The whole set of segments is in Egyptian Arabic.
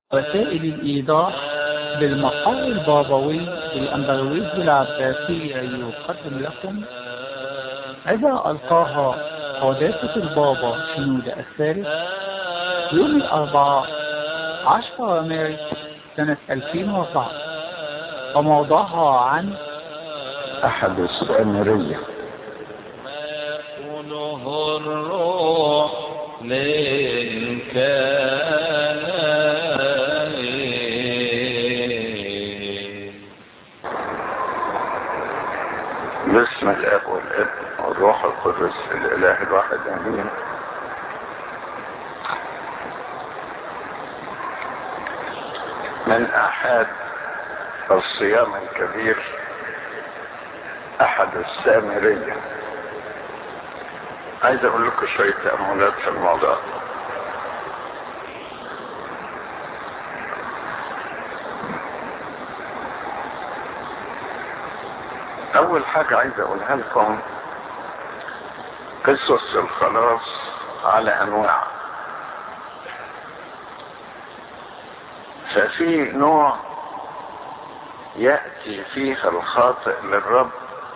وسائل الإيضاح بالمقر البابوي بالأنبرويز العباسية يقدم لكم إذا ألقاها قداسة البابا شنود الثالث يوم الأربعاء 10 مارس سنة 2004 وموضوعها عن أحد السامرية يقوله الروح للكائن باسم الاب والابن والروح القدس الاله الواحد امين من احد الصيام الكبير احد السامرية عايز اقول لكم شوية تأملات في الموضوع اول حاجة عايز اقولها لكم قصص الخلاص على انواع ففي نوع يأتي فيها الخاطئ للرب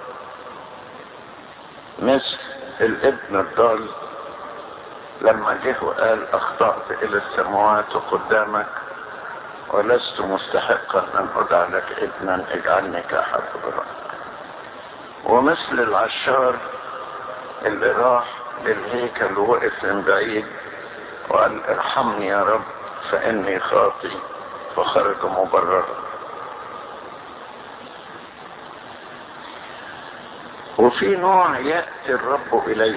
مثل الابن الضال لما جه وقال اخطأت الى السماوات قدامك ولست مستحقا ان ادعى لك ابنا اجعلني كاحد برك ومثل العشار اللي راح للهيكل ووقف من بعيد وقال ارحمني يا رب فاني خاطي فخرج مبررا وفي نوع يأتي الرب إليه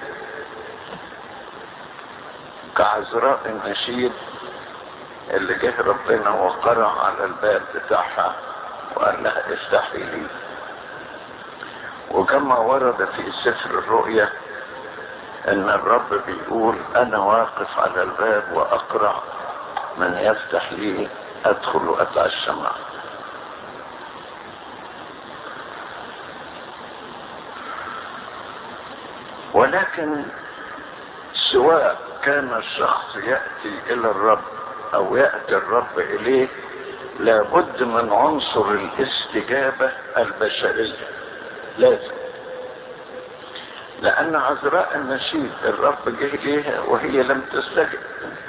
كعذراء النشيد اللي جه ربنا وقرع على الباب بتاعها وقال لها افتحي لي وكما ورد في سفر الرؤيا ان الرب بيقول انا واقف على الباب واقرع من يفتح لي ادخل واتعشى معه ولكن سواء كان الشخص يأتي إلى الرب أو يأتي الرب إليه لابد من عنصر الاستجابة البشرية لازم لأن عذراء النشيد الرب جه ليها وهي لم تستجب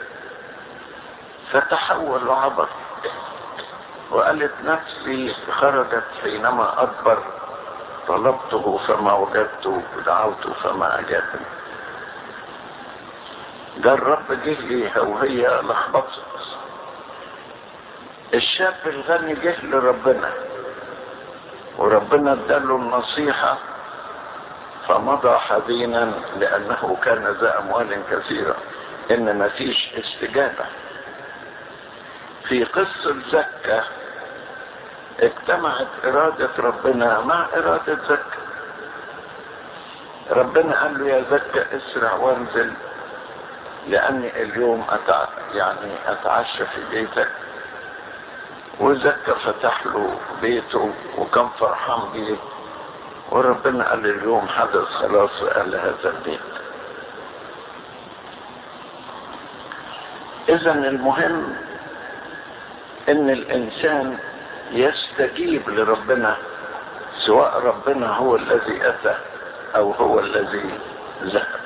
فتحول وعبر وقالت نفسي خرجت حينما أدبر طلبته فما وجدته ودعوته فما أجابني ده الرب جه ليها وهي لخبطت الشاب الغني جه لربنا وربنا اداله النصيحة فمضى حزينا لأنه كان ذا أموال كثيرة إن مفيش استجابة في قصة زكة اجتمعت إرادة ربنا مع إرادة زكا ربنا قال له يا زكا اسرع وانزل لأني اليوم أتع... يعني أتعشى في بيتك وزكا فتح له بيته وكان فرحان بيه وربنا قال اليوم حدث خلاص وقال هذا البيت إذا المهم إن الإنسان يستجيب لربنا سواء ربنا هو الذي أتى أو هو الذي ذهب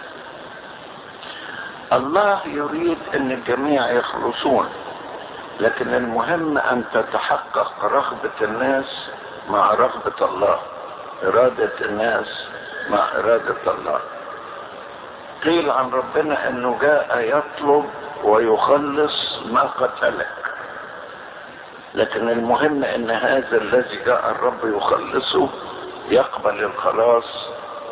الله يريد أن الجميع يخلصون لكن المهم أن تتحقق رغبة الناس مع رغبة الله إرادة الناس مع إرادة الله قيل عن ربنا أنه جاء يطلب ويخلص ما قتلك لكن المهم ان هذا الذي جاء الرب يخلصه يقبل الخلاص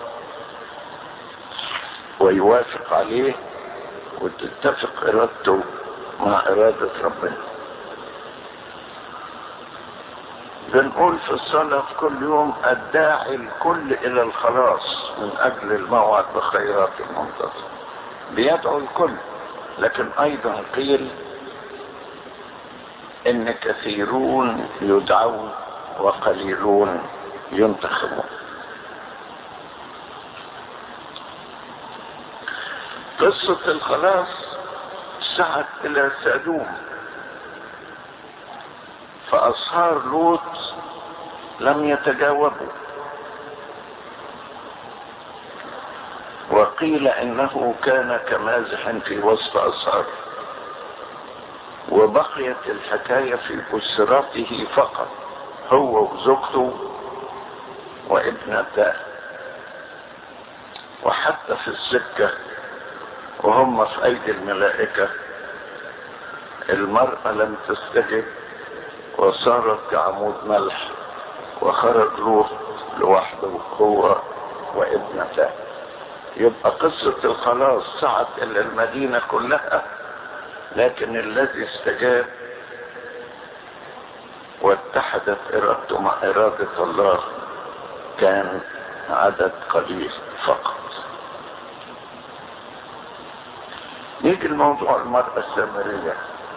ويوافق عليه وتتفق ارادته مع ارادة ربنا بنقول في الصلاة في كل يوم الداعي الكل الى الخلاص من اجل الموعد بخيرات المنتصر بيدعو الكل لكن ايضا قيل ان كثيرون يدعون وقليلون ينتخبون قصة الخلاص سعت الى سادوم فأصهار لوط لم يتجاوبوا وقيل انه كان كمازح في وسط اصهاره وبقيت الحكاية في أسرته فقط هو وزوجته وابنته وحتى في السكة وهم في أيدي الملائكة المرأة لم تستجب وصارت كعمود ملح وخرج لوط لوحده هو وابنته يبقى قصة الخلاص صعد إلى المدينة كلها لكن الذي استجاب واتحدت إرادته مع إرادة الله كان عدد قليل فقط نيجي الموضوع المرأة السامرية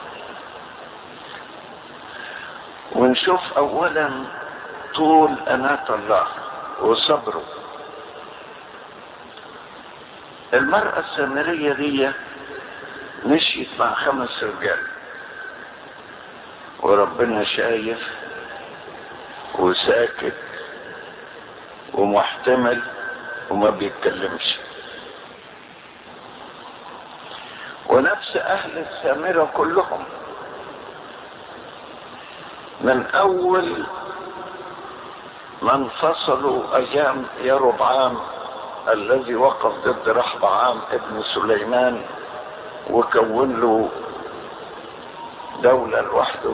ونشوف أولا طول أناة الله وصبره المرأة السامرية دي مشيت مع خمس رجال وربنا شايف وساكت ومحتمل وما بيتكلمش ونفس اهل السامرة كلهم من اول ما انفصلوا ايام يربعام الذي وقف ضد رحبعام ابن سليمان وكون له دولة لوحده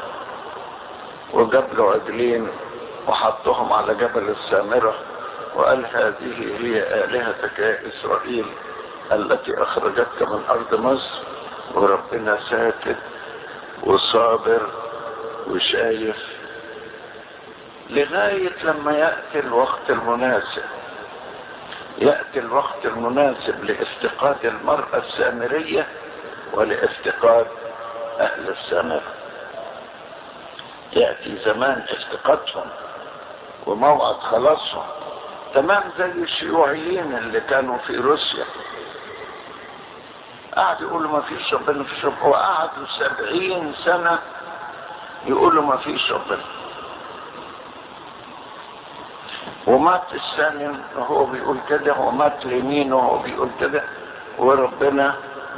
وجاب له عجلين وحطهم على جبل السامرة وقال هذه هي آلهتك يا إسرائيل التي أخرجتك من أرض مصر وربنا ساكت وصابر وشايف لغاية لما يأتي الوقت المناسب يأتي الوقت المناسب لافتقاد المرأة السامرية ولافتقاد أهل السامرة يأتي زمان افتقادهم وموعد خلاصهم تمام زي الشيوعيين اللي كانوا في روسيا قعدوا يقولوا ما فيش ربنا فيش ربنا وقعدوا سبعين سنة يقولوا ما فيش ربنا ومات الثاني وهو بيقول كده ومات اليمين وهو بيقول كده وربنا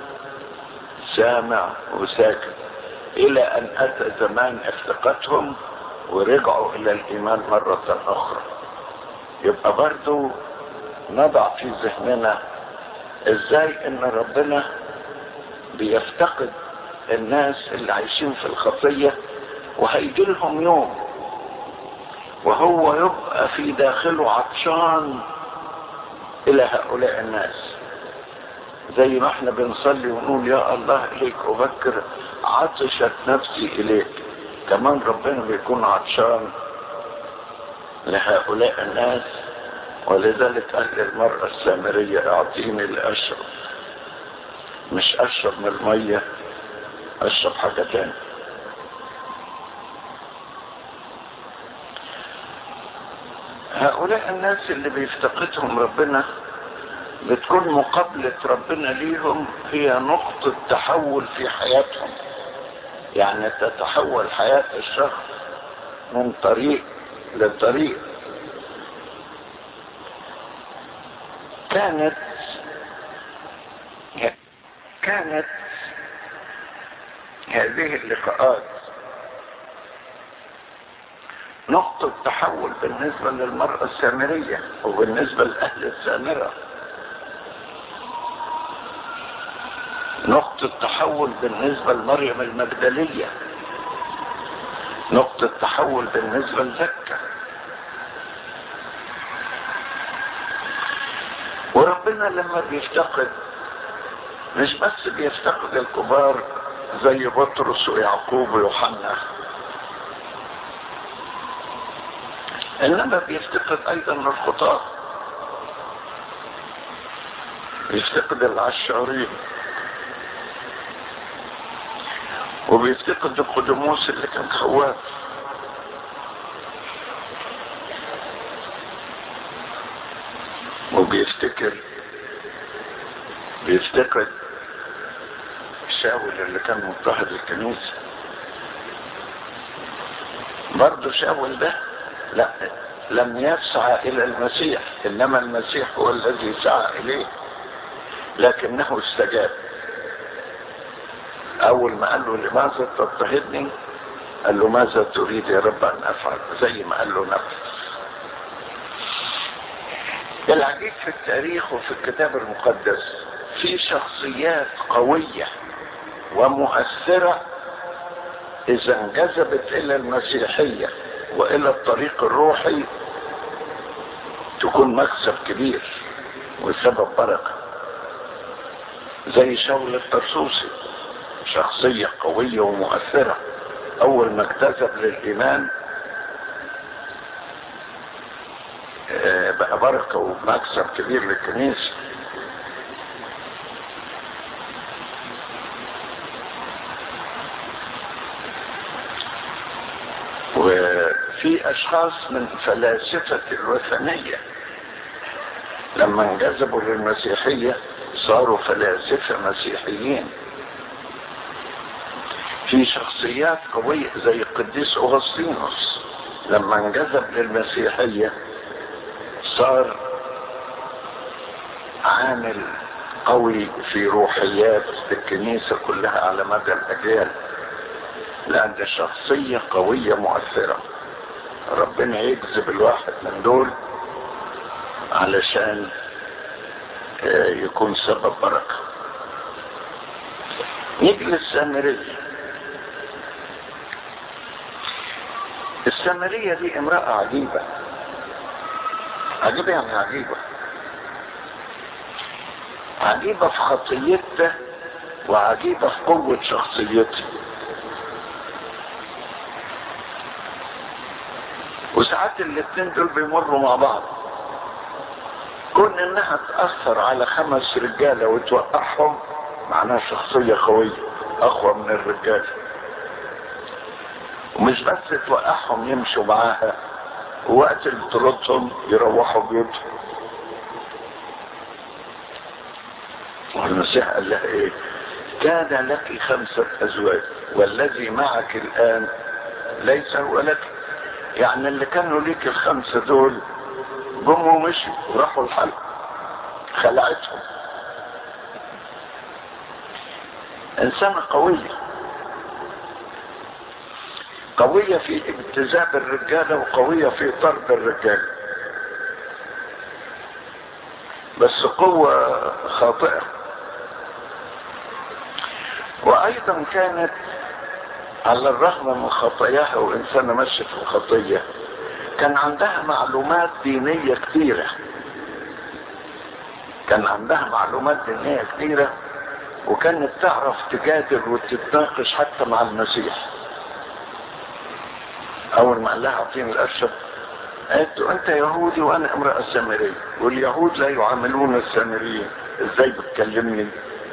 سامع وساكت الى ان اتى زمان افتقدهم ورجعوا الى الايمان مرة اخرى يبقى برضو نضع في ذهننا ازاي ان ربنا بيفتقد الناس اللي عايشين في الخطية وهيجي لهم يوم وهو يبقى في داخله عطشان الى هؤلاء الناس زي ما احنا بنصلي ونقول يا الله اليك افكر عطشت نفسي اليك كمان ربنا بيكون عطشان لهؤلاء الناس ولذلك قال للمرأة السامرية اعطيني لاشرب مش اشرب من المية اشرب حاجة تانية هؤلاء الناس اللي بيفتقدهم ربنا بتكون مقابلة ربنا ليهم هي نقطة تحول في حياتهم يعني تتحول حياة الشخص من طريق لطريق كانت كانت هذه اللقاءات نقطة تحول بالنسبة للمرأة السامرية وبالنسبة لأهل السامرة نقطة تحول بالنسبة لمريم المجدلية نقطة تحول بالنسبة لزكا وربنا لما بيفتقد مش بس بيفتقد الكبار زي بطرس ويعقوب ويوحنا انما بيفتقد ايضا الخطاة بيفتقد العشارين وبيفتقد القدموس اللي كان خواف وبيفتكر بيفتقد الشاول اللي كان مضطهد الكنيسة برضه شاول ده لا لم يسعى الى المسيح انما المسيح هو الذي سعى اليه لكنه استجاب اول ما قال له لماذا تضطهدني قال له ماذا تريد يا رب ان افعل زي ما قال له نفس العجيب في التاريخ وفي الكتاب المقدس في شخصيات قوية ومؤثرة اذا انجذبت الى المسيحية والى الطريق الروحي تكون مكسب كبير وسبب بركة زي شول الطرسوسي شخصية قوية ومؤثرة اول ما اكتسب للايمان بقى بركة ومكسب كبير للكنيسة وفي اشخاص من فلاسفة الوثنية لما انجذبوا للمسيحية صاروا فلاسفة مسيحيين في شخصيات قوية زي القديس أغسطينوس لما انجذب للمسيحية صار عامل قوي في روحيات الكنيسة كلها على مدى الأجيال لأن ده شخصية قوية مؤثرة ربنا يجذب الواحد من دول علشان يكون سبب بركة نيجي للسامرية السامرية دي امرأة عجيبة عجيبة يعني عجيبة عجيبة في خطيتها وعجيبة في قوة شخصيتها وساعات الاثنين دول بيمروا مع بعض كون انها تأثر على خمس رجالة وتوقعهم معناها شخصية قوية اقوى من الرجال ومش بس توقعهم يمشوا معاها ووقت تردهم يروحوا بيوتهم والمسيح قال لها ايه كان لك خمسة ازواج والذي معك الان ليس هو لك يعني اللي كانوا ليك الخمسة دول جم ومشوا وراحوا الحلق خلعتهم انسانة قوية قوية في ابتزاب الرجالة وقوية في طرد الرجال بس قوة خاطئة وايضا كانت على الرغم من خطاياها وانسانة ماشية في الخطية كان عندها معلومات دينية كثيرة كان عندها معلومات دينية كثيرة وكانت تعرف تجادل وتتناقش حتى مع المسيح اول ما قال لها اعطيني الارشد قالت له انت يهودي وانا امرأة سامرية واليهود لا يعاملون السامريين ازاي بتكلمني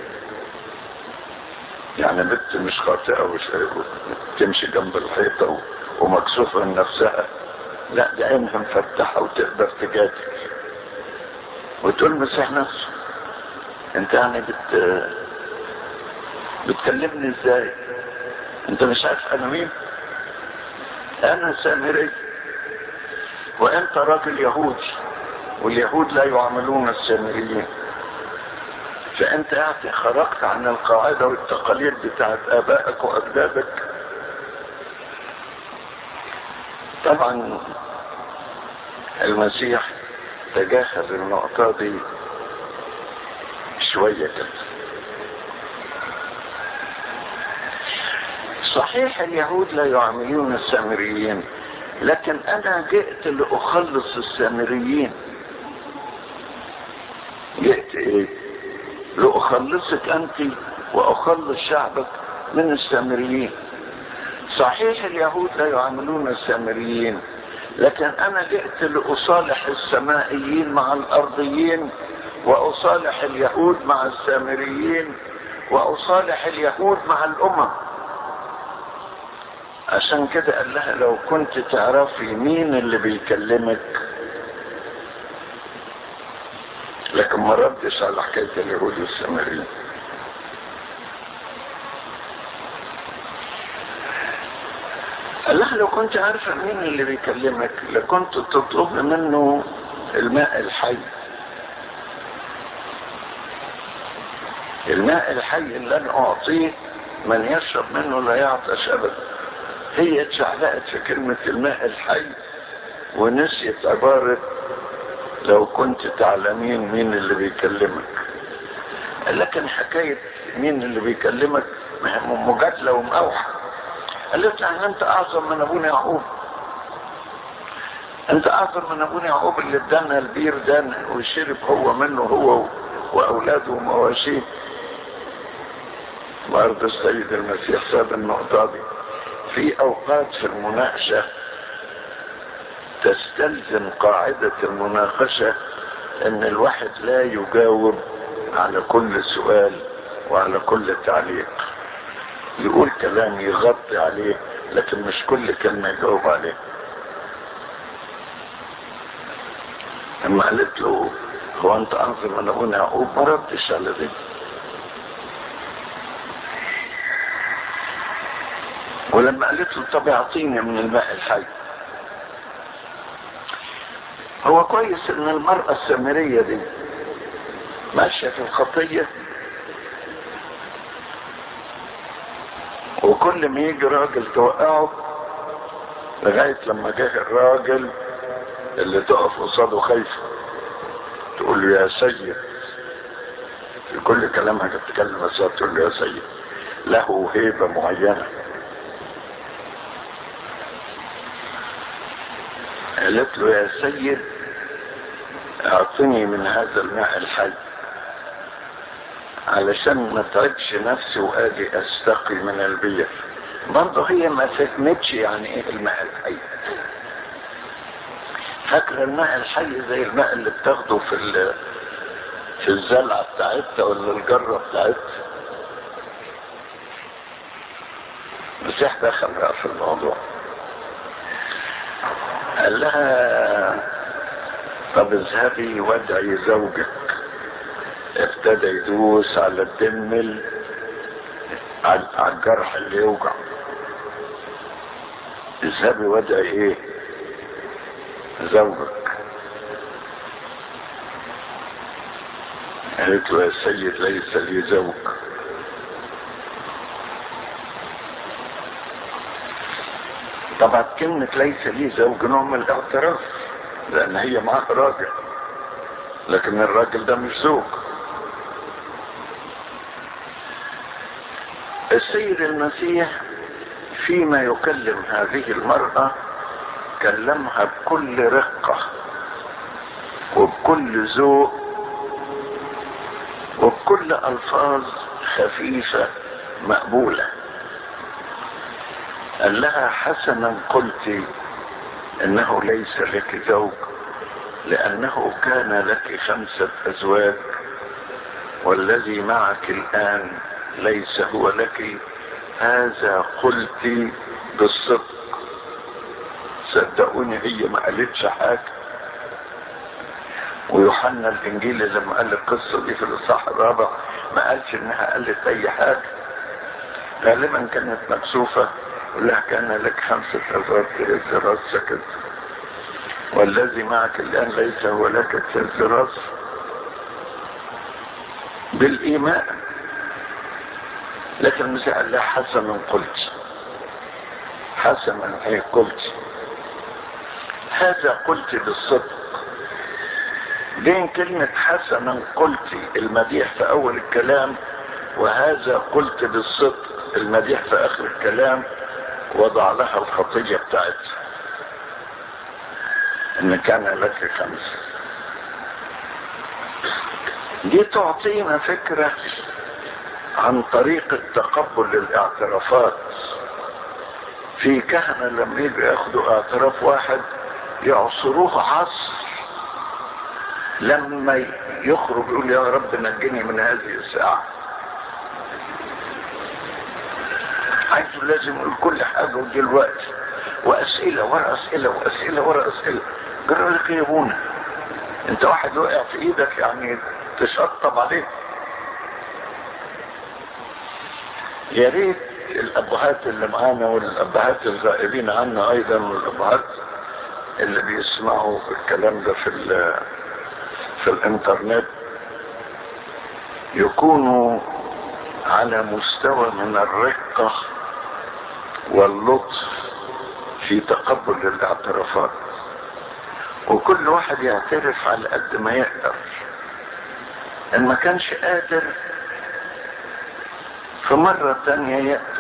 يعني بنت مش خاطئة ومش تمشي جنب الحيطة ومكسوفة من نفسها لا دي عينها مفتحة وتقدر تجادل وتقول المسيح نفسه انت يعني بت بتكلمني ازاي انت مش عارف انا مين انا سامري وانت راجل يهودي واليهود لا يعاملون السامريين فانت يعني خرجت عن القاعدة والتقاليد بتاعت ابائك واجدادك طبعا المسيح تجاهل النقطة دي شوية كده صحيح اليهود لا يعاملون السامريين لكن انا جئت لاخلص السامريين جئت ايه لاخلصك انت واخلص شعبك من السامريين صحيح اليهود لا يعاملون السامريين لكن انا جئت لاصالح السمائيين مع الارضيين واصالح اليهود مع السامريين واصالح اليهود مع الامم عشان كده قال لها لو كنت تعرفي مين اللي بيكلمك لكن ما ردش على حكاية اليهود والسامريين قال لها لو كنت عارفة مين اللي بيكلمك لكنت تطلب منه الماء الحي الماء الحي اللي انا اعطيه من يشرب منه لا يعطش ابدا هي اتشعلقت في كلمة الماء الحي ونسيت عبارة لو كنت تعلمين مين اللي بيكلمك لكن حكاية مين اللي بيكلمك مجادلة ومأوحة قالت لها انت اعظم من ابونا يعقوب انت اعظم من ابونا يعقوب اللي ادانا البير ده وشرب هو منه هو واولاده ومواشيه برضه السيد المسيح ساب النقطة دي في اوقات في المناقشة تستلزم قاعدة المناقشة ان الواحد لا يجاوب على كل سؤال وعلى كل تعليق يقول كلام يغطي عليه لكن مش كل كلمة يجاوب عليه لما قالت له هو انت انظر من ابونا يعقوب ما ردش على دي ولما قالت له طب اعطيني من الماء الحي هو كويس ان المرأة السامرية دي ماشية في الخطية وكل ما يجي راجل توقعه لغاية لما جه الراجل اللي تقف قصاده خايفة تقول له يا سيد في كل كلامها كانت تتكلم بس تقول له يا سيد له هيبة معينة قالت له يا سيد اعطني من هذا الماء الحي علشان ما تعبش نفسي واجي استقي من البير برضه هي ما فهمتش يعني ايه الماء الحي فاكره الماء الحي زي الماء اللي بتاخده في ال في الزلعه بتاعتها ولا الجره بتاعتها المسيح دخل بقى في الموضوع قال لها طب اذهبي وادعي زوجك ابتدى يدوس على الدمل على الجرح اللي يوجع اذهبي وادعي ايه زوجك قالت له يا سيد ليس لي زوج طبعا كلمة ليس لي زوج نوع من الاعتراف لان هي معاه راجل لكن الراجل ده مش زوج السيد المسيح فيما يكلم هذه المرأة كلمها بكل رقة وبكل ذوق وبكل ألفاظ خفيفة مقبولة قال لها حسنا قلت انه ليس لك زوج لانه كان لك خمسة ازواج والذي معك الان ليس هو لك هذا قلت بالصدق صدقوني هي ما قالتش حاجة ويوحنا الانجيلي لما قال القصة دي في الاصحاح الرابع ما قالش انها قالت اي حاجة غالبا كانت مكسوفة لا كان لك خمسة أزواج تهز راسك كده والذي معك الآن ليس هو لك تهز راس بالإيمان لكن المسيح قال لها حسنا قلت حسنا هي قلت هذا قلت بالصدق بين كلمة حسنا قلت المديح في أول الكلام وهذا قلت بالصدق المديح في آخر الكلام وضع لها الخطية بتاعتها ان كان لك خمسة دي تعطينا فكرة عن طريقة تقبل الاعترافات في كهنة لما يجوا ياخدوا اعتراف واحد يعصروه عصر لما يخرج يقول يا رب نجني من هذه الساعه عايزه لازم يقول كل حاجة ودلوقتي وأسئلة ورا أسئلة وأسئلة ورا أسئلة قالوا لك يا ابونا انت واحد وقع في ايدك يعني تشطب عليه يا ريت الابهات اللي معانا والابهات الغائبين عنا ايضا والابهات اللي بيسمعوا الكلام ده في ال- في الانترنت يكونوا على مستوى من الرقة واللطف في تقبل الاعترافات وكل واحد يعترف على قد ما يقدر ان ما كانش قادر فمرة تانية يقدر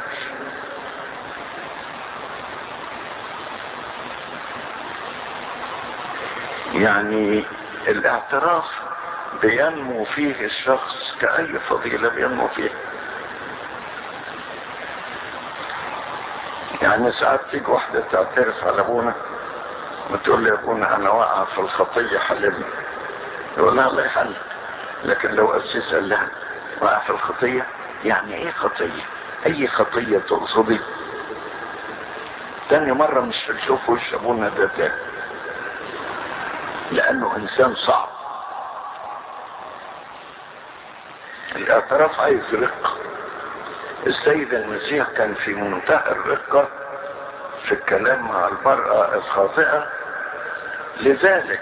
يعني الاعتراف بينمو فيه الشخص كأي فضيلة بينمو فيها يعني ساعات تيجي واحدة تعترف على ابونا وتقول لي يا ابونا انا واقعة في الخطية حلمني يقول لها الله يحل لكن لو قسيس قال لها واقع في الخطية يعني ايه خطية اي خطية تقصدي تاني مرة مش هتشوف وش ابونا ده تاني لانه انسان صعب الاعتراف عايز رقة السيد المسيح كان في منتهى الرقة في الكلام مع المرأة الخاطئة لذلك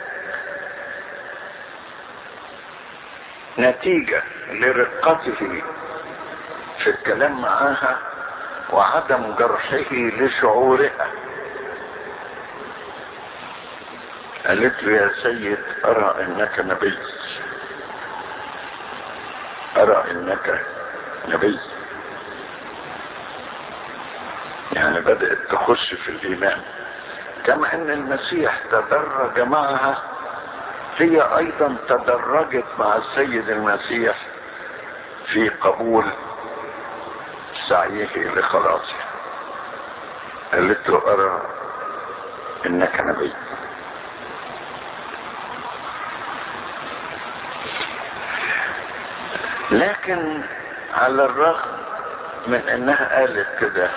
نتيجة لرقته في الكلام معاها وعدم جرحه لشعورها قالت له يا سيد أرى أنك نبي أرى أنك نبي يعني بدأت تخش في الإيمان كما أن المسيح تدرج معها هي أيضا تدرجت مع السيد المسيح في قبول سعيه لخلاصه قالت له أرى إنك نبي لكن على الرغم من انها قالت كده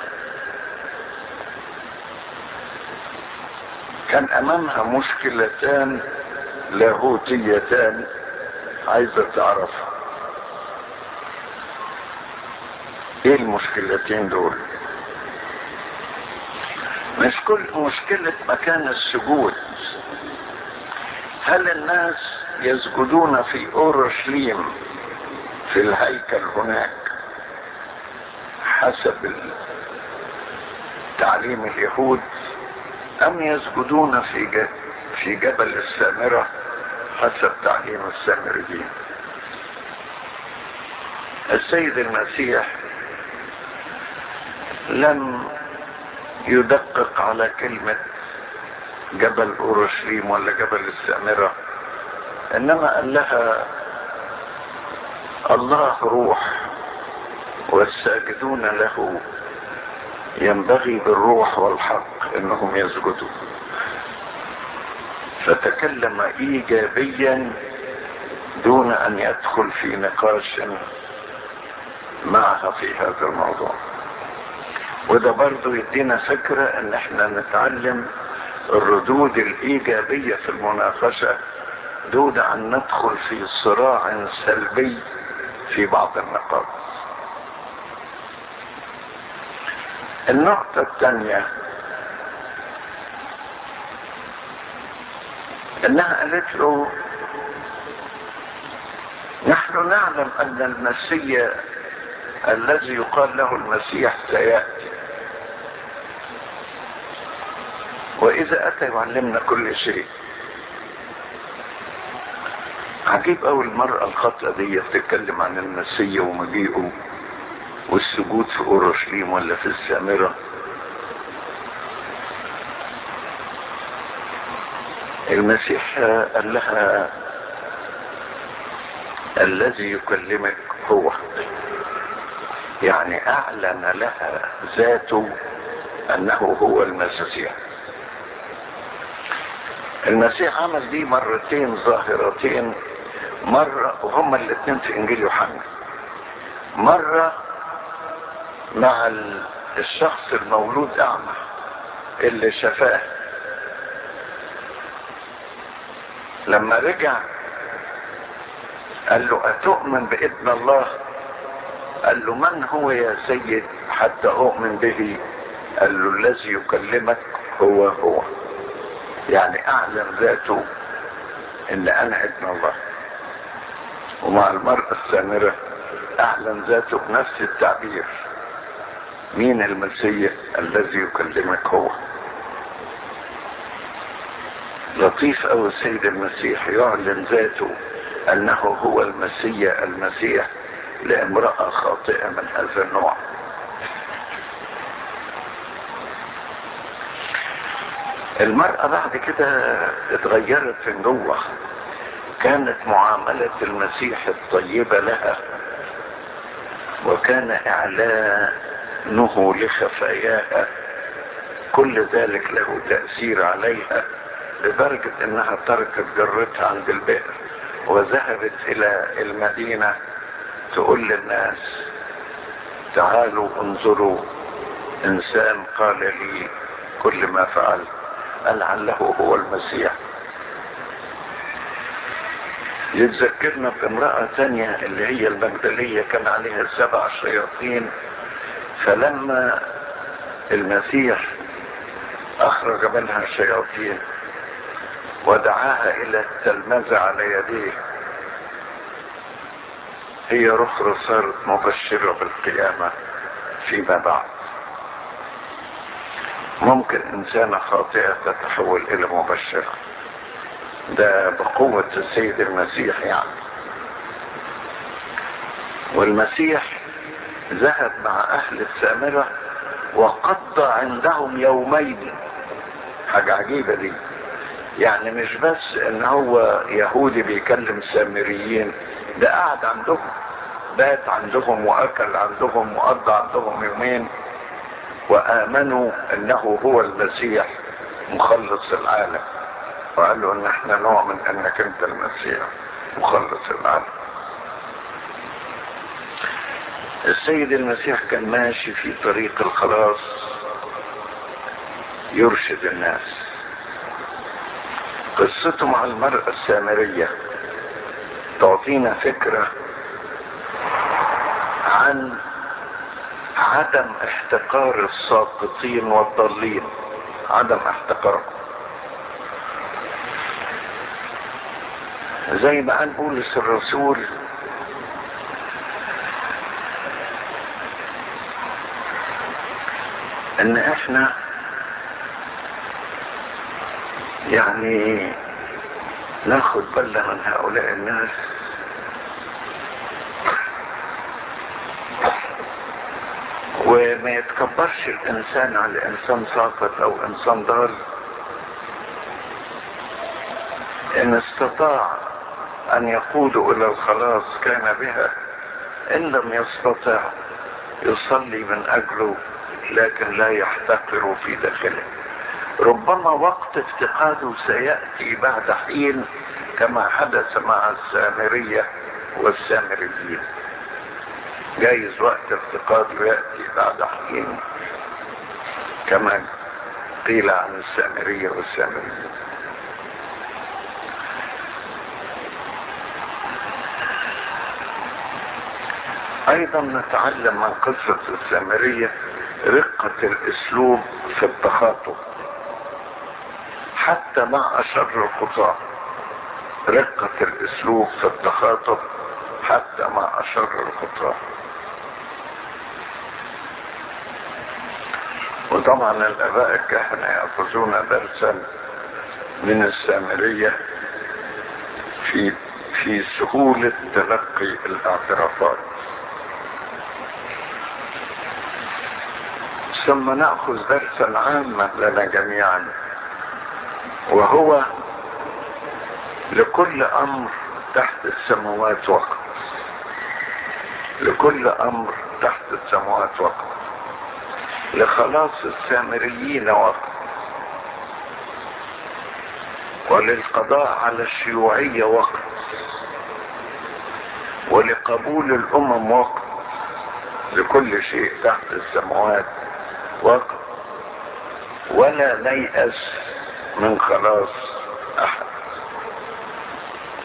كان امامها مشكلتان لاهوتيتان عايزة تعرفها ايه المشكلتين دول مش كل مشكلة مكان السجود هل الناس يسجدون في اورشليم في الهيكل هناك حسب تعليم اليهود ام يسجدون في ج- في جبل السامرة حسب تعليم السامريين السيد المسيح لم يدقق على كلمة جبل اورشليم ولا جبل السامرة انما قال لها الله روح والساجدون له ينبغي بالروح والحق انهم يسجدوا فتكلم ايجابيا دون ان يدخل في نقاش معها في هذا الموضوع وده برضو يدينا فكرة ان احنا نتعلم الردود الايجابية في المناقشة دون ان ندخل في صراع سلبي في بعض النقاط النقطة الثانية انها قالت له نحن نعلم ان المسيح الذي يقال له المسيح سيأتي واذا اتى يعلمنا كل شيء عجيب أوي المرأة الخاطئة دي تتكلم عن المسيح ومجيئه والسجود في أورشليم ولا في السامرة المسيح قال لها الذي يكلمك هو يعني أعلن لها ذاته أنه هو المسيح المسيح عمل دي مرتين ظاهرتين مرة وهما الاثنين في انجيل يوحنا مرة مع ال- الشخص المولود اعمى اللي شفاه لما رجع قال له اتؤمن بابن الله قال له من هو يا سيد حتى أؤمن به قال له الذي يكلمك هو هو يعني أعلن ذاته إن أنا ابن الله ومع المرأة السامرة أعلن ذاته بنفس التعبير مين المسيح الذي يكلمك هو لطيف أو السيد المسيح يعلن ذاته أنه هو المسيح المسيح لامرأة خاطئة من هذا النوع المرأة بعد كده اتغيرت من جوه كانت معاملة المسيح الطيبة لها وكان إعلانه لخفاياها كل ذلك له تأثير عليها لدرجة انها تركت جرتها عند البئر وذهبت الى المدينة تقول للناس تعالوا انظروا انسان قال لي كل ما فعلت لعله هو المسيح يتذكرنا بامرأة تانية اللي هي المجدلية كان عليها سبع شياطين فلما المسيح اخرج منها الشياطين ودعاها الى التلمذة على يديه هي رخرة صارت مبشرة بالقيامة فيما بعد ممكن انسانة خاطئة تتحول الى مبشرة ده بقوة السيد المسيح يعني والمسيح ذهب مع اهل السامرة وقضى عندهم يومين حاجة عجيبة دي يعني مش بس ان هو يهودي بيكلم سامريين ده قعد عندهم بات عندهم واكل عندهم وقضى عندهم يومين وامنوا انه هو المسيح مخلص العالم وقالوا ان احنا نؤمن انك انت المسيح مخلص العالم السيد المسيح كان ماشي في طريق الخلاص يرشد الناس قصته مع المرأة السامرية تعطينا فكرة عن عدم احتقار الساقطين والضالين عدم احتقارهم زي ما قال بولس الرسول ان احنا يعني ناخد بالنا من هؤلاء الناس وما يتكبرش الانسان على انسان ساقط او انسان ضال ان استطاع ان يقودوا الى الخلاص كان بها ان لم يستطع يصلي من اجله لكن لا يحتقر في داخله ربما وقت افتقاده سيأتي بعد حين كما حدث مع السامرية والسامريين جايز وقت افتقاده يأتي بعد حين كما قيل عن السامرية والسامريين ايضا نتعلم من قصة السامرية رقة الاسلوب في التخاطب حتى مع اشر الخطاة رقة الاسلوب في التخاطب حتى مع اشر الخطاة وطبعا الاباء الكهنة يأخذون درسا من السامرية في في سهولة تلقي الاعترافات ثم نأخذ درسا عاما لنا جميعا وهو لكل امر تحت السماوات وقت لكل امر تحت السماوات وقت لخلاص السامريين وقت وللقضاء على الشيوعية وقت ولقبول الامم وقت لكل شيء تحت السماوات وقت ولا نيأس من خلاص احد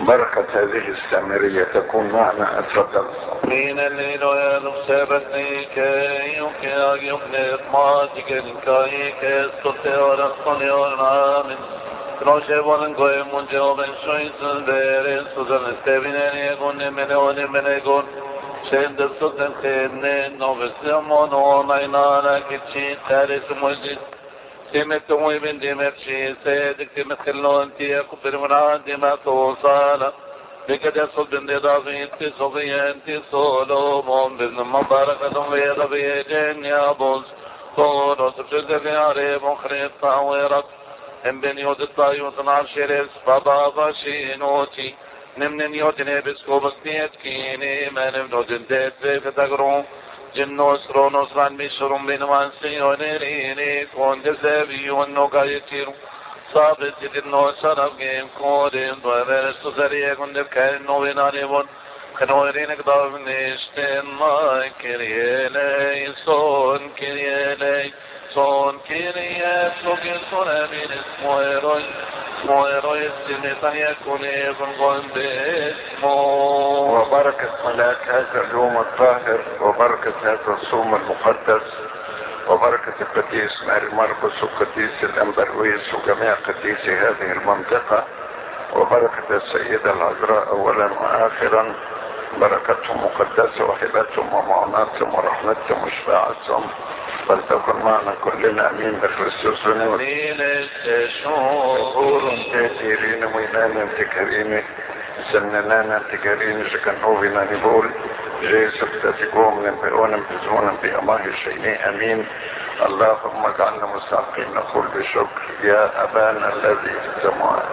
بركة هذه السامرية تكون معنا اتفضل من الليل يرسبتني كي يمكن يمكن ماتك الكي كستطيع ورسطني ورنامن Kroše volen koje munđe oven šoisun vere suzan stevinen jegun nemene oni mene gun Şende suzan tenne novesi amon onay nara kiçi teresi mujit Demet umuy bin demet şi sedik demet khillon tiye kubir muna demet osala بكد يصل بن دافي انت صبي انت سولومون بن مباركة ويدا بيجن يا بوز طور وسبشد في عريب وخريط طاويرت ام بن يود الطايوت نعشرس بابا باشينوتي نمن يوتني بسكو بسنيت كيني من ابن ديت زي فتقرون جنوس رونوس من بشرم بنوان سيونيريني كون جزابي ونوكا يتيرون sabit no sarab game kodin döver så serie kunde kan no vinare von Knoirin gdav nishten ma kiriyelei son kiriyelei son kiriye sogin son emin ismo eroi ismo eroi istimetan yakun evn gon besmo وبركة ملاك هذا اليوم الطاهر وبركة هذا الصوم المقدس وبركة القديس ماري مرقس والقديس الأنبرويس وجميع قديسي هذه المنطقة وبركة السيدة العذراء أولا وآخرا بركتهم مقدسة وهبتهم ومعوناتهم ورحمتهم وشفاعتهم فلتكن معنا كلنا أمين بخريستوس ونور Min estation تأثيرين وينانا تكريني سننانا تكريني شكنوفنا نقول جيسف تتقوم نبئونا بزونا بأماه الشيء أمين اللهم اجعلنا مستحقين نقول بشكر يا أبانا الذي في السماوات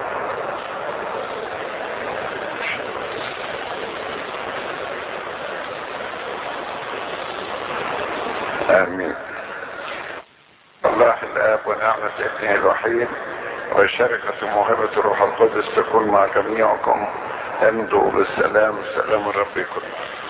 آمين الله الآب ونعمة ابنه الوحيد وشركة موهبة الروح القدس تكون مع جميعكم امضوا بالسلام سلام ربكم